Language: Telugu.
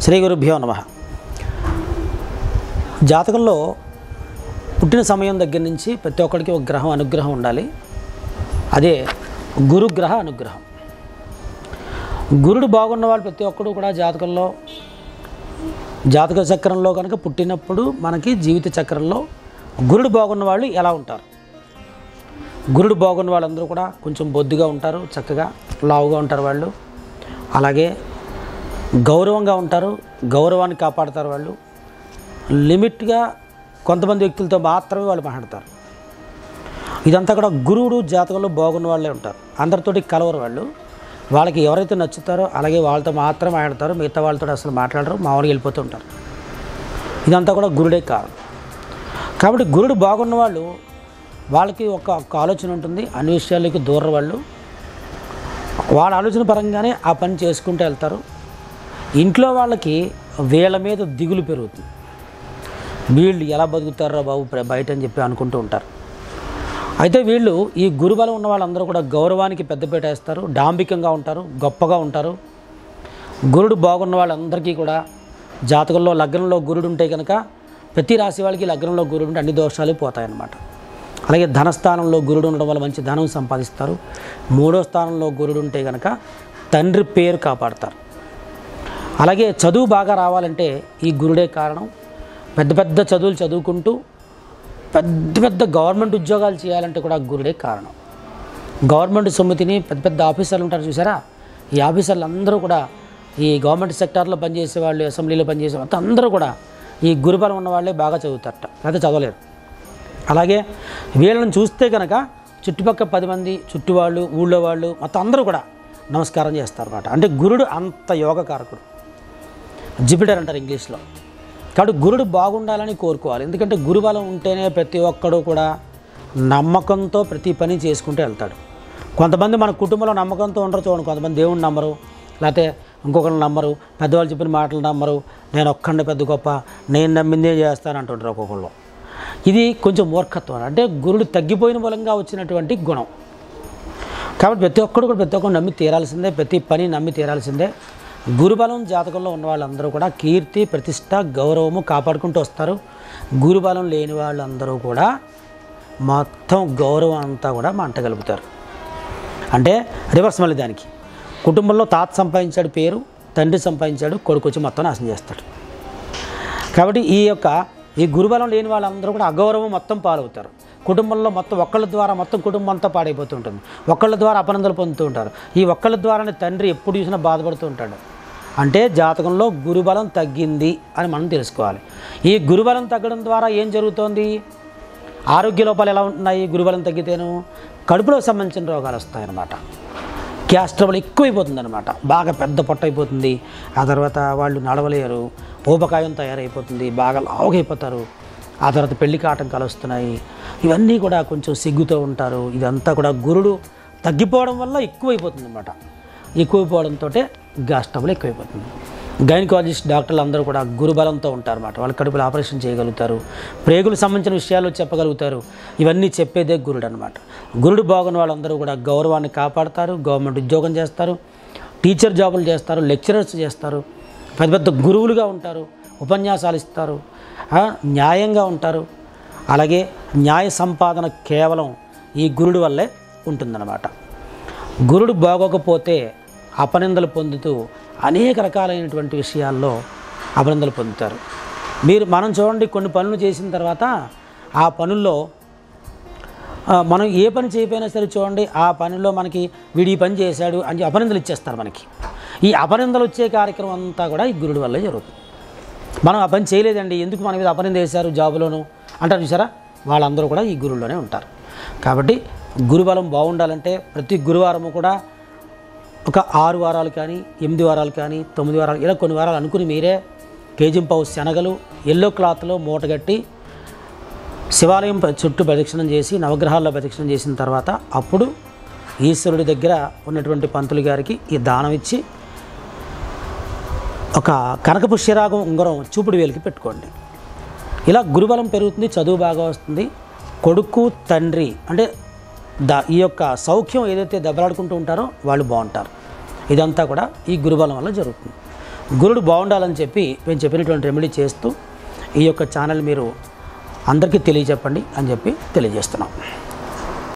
శ్రీ గురుభ్యో నమ జాతకంలో పుట్టిన సమయం దగ్గర నుంచి ప్రతి ఒక్కరికి ఒక గ్రహం అనుగ్రహం ఉండాలి అదే గురుగ్రహ అనుగ్రహం గురుడు బాగున్న వాళ్ళు ప్రతి ఒక్కడు కూడా జాతకంలో జాతక చక్రంలో కనుక పుట్టినప్పుడు మనకి జీవిత చక్రంలో గురుడు బాగున్న వాళ్ళు ఎలా ఉంటారు గురుడు బాగున్న వాళ్ళందరూ కూడా కొంచెం బొద్దుగా ఉంటారు చక్కగా లావుగా ఉంటారు వాళ్ళు అలాగే గౌరవంగా ఉంటారు గౌరవాన్ని కాపాడతారు వాళ్ళు లిమిట్గా కొంతమంది వ్యక్తులతో మాత్రమే వాళ్ళు మాట్లాడతారు ఇదంతా కూడా గురువుడు జాతకంలో బాగున్న వాళ్ళే ఉంటారు అందరితోటి కలవరు వాళ్ళు వాళ్ళకి ఎవరైతే నచ్చుతారో అలాగే వాళ్ళతో మాత్రమే మాట్లాడతారు మిగతా వాళ్ళతో అసలు మాట్లాడరు మామూలుగా వెళ్ళిపోతూ ఉంటారు ఇదంతా కూడా గురుడే కారణం కాబట్టి గురుడు బాగున్న వాళ్ళు వాళ్ళకి ఒక ఒక ఆలోచన ఉంటుంది అన్ని విషయాలకి దూరం వాళ్ళు వాళ్ళ ఆలోచన పరంగానే ఆ పని చేసుకుంటూ వెళ్తారు ఇంట్లో వాళ్ళకి వీళ్ళ మీద దిగులు పెరుగుతుంది వీళ్ళు ఎలా బతుకుతారో బాబు ప్ర- బయట అని చెప్పి అనుకుంటూ ఉంటారు అయితే వీళ్ళు ఈ గురుబలం ఉన్న వాళ్ళందరూ కూడా గౌరవానికి పెద్దపీట వేస్తారు డాంబికంగా ఉంటారు గొప్పగా ఉంటారు గురుడు బాగున్న వాళ్ళందరికీ కూడా జాతకంలో లగ్నంలో గురుడు ఉంటే కనుక ప్రతి రాశి వాళ్ళకి లగ్నంలో గురుడు ఉంటే అన్ని దోషాలు పోతాయన్నమాట అలాగే ధనస్థానంలో గురుడు ఉండడం వల్ల మంచి ధనం సంపాదిస్తారు మూడో స్థానంలో గురుడు ఉంటే కనుక తండ్రి పేరు కాపాడతారు అలాగే చదువు బాగా రావాలంటే ఈ గురుడే కారణం పెద్ద పెద్ద చదువులు చదువుకుంటూ పెద్ద పెద్ద గవర్నమెంట్ ఉద్యోగాలు చేయాలంటే కూడా గురుడే కారణం గవర్నమెంట్ సొమ్మితిని పెద్ద పెద్ద ఆఫీసర్లు ఉంటారు చూసారా ఈ ఆఫీసర్లు అందరూ కూడా ఈ గవర్నమెంట్ సెక్టార్లో పనిచేసే వాళ్ళు అసెంబ్లీలో పనిచేసే వాళ్ళు అందరూ కూడా ఈ గురుబలం ఉన్న వాళ్ళే బాగా చదువుతారట లేకపోతే చదవలేరు అలాగే వీళ్ళని చూస్తే కనుక చుట్టుపక్కల పది మంది చుట్టూ వాళ్ళు ఊళ్ళో వాళ్ళు మొత్తం అందరూ కూడా నమస్కారం చేస్తారన్నమాట అంటే గురుడు అంత యోగకారకుడు జిపిటర్ అంటారు ఇంగ్లీష్లో కాబట్టి గురుడు బాగుండాలని కోరుకోవాలి ఎందుకంటే గురుబలం ఉంటేనే ప్రతి ఒక్కడు కూడా నమ్మకంతో ప్రతి పని చేసుకుంటూ వెళ్తాడు కొంతమంది మన కుటుంబంలో నమ్మకంతో ఉండరు చూడండి కొంతమంది దేవుణ్ణి నమ్మరు లేకపోతే ఇంకొకరిని నమ్మరు పెద్దవాళ్ళు చెప్పిన మాటలు నమ్మరు నేను ఒక్కడిని పెద్ద గొప్ప నేను నమ్మిందే చేస్తాను అంటుంటారు ఒక్కొక్కళ్ళు ఇది కొంచెం మూర్ఖత్వం అంటే గురుడు తగ్గిపోయిన మూలంగా వచ్చినటువంటి గుణం కాబట్టి ప్రతి ఒక్కడు కూడా ప్రతి ఒక్కరు నమ్మి తీరాల్సిందే ప్రతి పని నమ్మి తీరాల్సిందే గురుబలం జాతకంలో ఉన్న వాళ్ళందరూ కూడా కీర్తి ప్రతిష్ట గౌరవము కాపాడుకుంటూ వస్తారు గురుబలం లేని వాళ్ళందరూ కూడా మొత్తం గౌరవం అంతా కూడా మంటగలుగుతారు అంటే రివర్స్ మళ్ళీ దానికి కుటుంబంలో తాత సంపాదించాడు పేరు తండ్రి సంపాదించాడు కొడుకు వచ్చి మొత్తం నాశనం చేస్తాడు కాబట్టి ఈ యొక్క ఈ గురుబలం లేని వాళ్ళందరూ కూడా అగౌరవం మొత్తం పాలవుతారు కుటుంబంలో మొత్తం ఒక్కళ్ళ ద్వారా మొత్తం కుటుంబం అంతా పాడైపోతూ ఉంటుంది ఒక్కళ్ళ ద్వారా అపనందలు పొందుతూ ఉంటారు ఈ ఒక్కళ్ళ ద్వారానే తండ్రి ఎప్పుడు చూసినా బాధపడుతూ ఉంటాడు అంటే జాతకంలో గురుబలం తగ్గింది అని మనం తెలుసుకోవాలి ఈ గురుబలం తగ్గడం ద్వారా ఏం జరుగుతోంది ఆరోగ్య లోపాలు ఎలా ఉంటున్నాయి గురుబలం తగ్గితేను కడుపులో సంబంధించిన రోగాలు వస్తాయన్నమాట గ్యాస్ ట్రబుల్ ఎక్కువైపోతుంది అనమాట బాగా పెద్ద పొట్ట అయిపోతుంది ఆ తర్వాత వాళ్ళు నడవలేరు ఊబకాయం తయారైపోతుంది బాగా లావుగైపోతారు ఆ తర్వాత పెళ్లికి ఆటంకాలు వస్తున్నాయి ఇవన్నీ కూడా కొంచెం సిగ్గుతో ఉంటారు ఇదంతా కూడా గురుడు తగ్గిపోవడం వల్ల ఎక్కువైపోతుంది అనమాట ఎక్కువైపోవడంతో గ్యాస్ ట్రబుల్ ఎక్కువైపోతుంది గైనకాలజిస్ట్ డాక్టర్లు అందరూ కూడా గురుబలంతో ఉంటారు అన్నమాట వాళ్ళ కడుపులో ఆపరేషన్ చేయగలుగుతారు ప్రేగులకు సంబంధించిన విషయాలు చెప్పగలుగుతారు ఇవన్నీ చెప్పేదే గురుడు అనమాట గురుడు బాగున్న వాళ్ళందరూ కూడా గౌరవాన్ని కాపాడతారు గవర్నమెంట్ ఉద్యోగం చేస్తారు టీచర్ జాబులు చేస్తారు లెక్చరర్స్ చేస్తారు పెద్ద పెద్ద గురువులుగా ఉంటారు ఉపన్యాసాలు ఇస్తారు ఆ, న్యాయంగా ఉంటారు అలాగే న్యాయ సంపాదన కేవలం ఈ గురుడు వల్లే ఉంటుందన్నమాట గురుడు బాగోకపోతే అపనిందలు పొందుతూ అనేక రకాలైనటువంటి విషయాల్లో అపనిందలు పొందుతారు మీరు మనం చూడండి కొన్ని పనులు చేసిన తర్వాత ఆ పనుల్లో ఆ, మనం ఏ పని చేయకపోయినా సరే చూడండి ఆ పనిలో మనకి వీడు ఈ పని చేశాడు అని చెప్పి అపనిందలు ఇచ్చేస్తారు మనకి ఈ అపనిందలు వచ్చే కార్యక్రమం అంతా కూడా ఈ గురుడు వల్లే జరుగుతుంది మనం ఆ పని చేయలేదండి ఎందుకు మన మీద అపనింద వేశారు జాబులోను అంటారు చూసారా వాళ్ళందరూ కూడా ఈ గురువులోనే ఉంటారు కాబట్టి గురుబలం బాగుండాలంటే ప్రతి గురువారము కూడా ఒక ఆరు వారాలు కానీ ఎనిమిది వారాలు కానీ తొమ్మిది వారాలు ఇలా కొన్ని వారాలు అనుకుని మీరే కేజింపావు శనగలు ఎల్లో క్లాత్లో మూటగట్టి శివాలయం ప- చుట్టూ ప్రదక్షిణం చేసి నవగ్రహాల్లో ప్రదక్షిణం చేసిన తర్వాత అప్పుడు ఈశ్వరుడి దగ్గర ఉన్నటువంటి పంతులు గారికి ఈ దానం ఇచ్చి ఒక కనక పుష్యరాగం ఉంగరం చూపుడు వేలికి పెట్టుకోండి ఇలా గురుబలం పెరుగుతుంది చదువు బాగా వస్తుంది కొడుకు తండ్రి అంటే దా ఈ యొక్క సౌఖ్యం ఏదైతే దెబ్బలాడుకుంటూ ఉంటారో వాళ్ళు బాగుంటారు ఇదంతా కూడా ఈ గురుబలం వల్ల జరుగుతుంది గురుడు బాగుండాలని చెప్పి మేము చెప్పినటువంటి రెమెడీ చేస్తూ ఈ యొక్క ఛానల్ మీరు అందరికీ తెలియజెప్పండి అని చెప్పి తెలియజేస్తున్నాం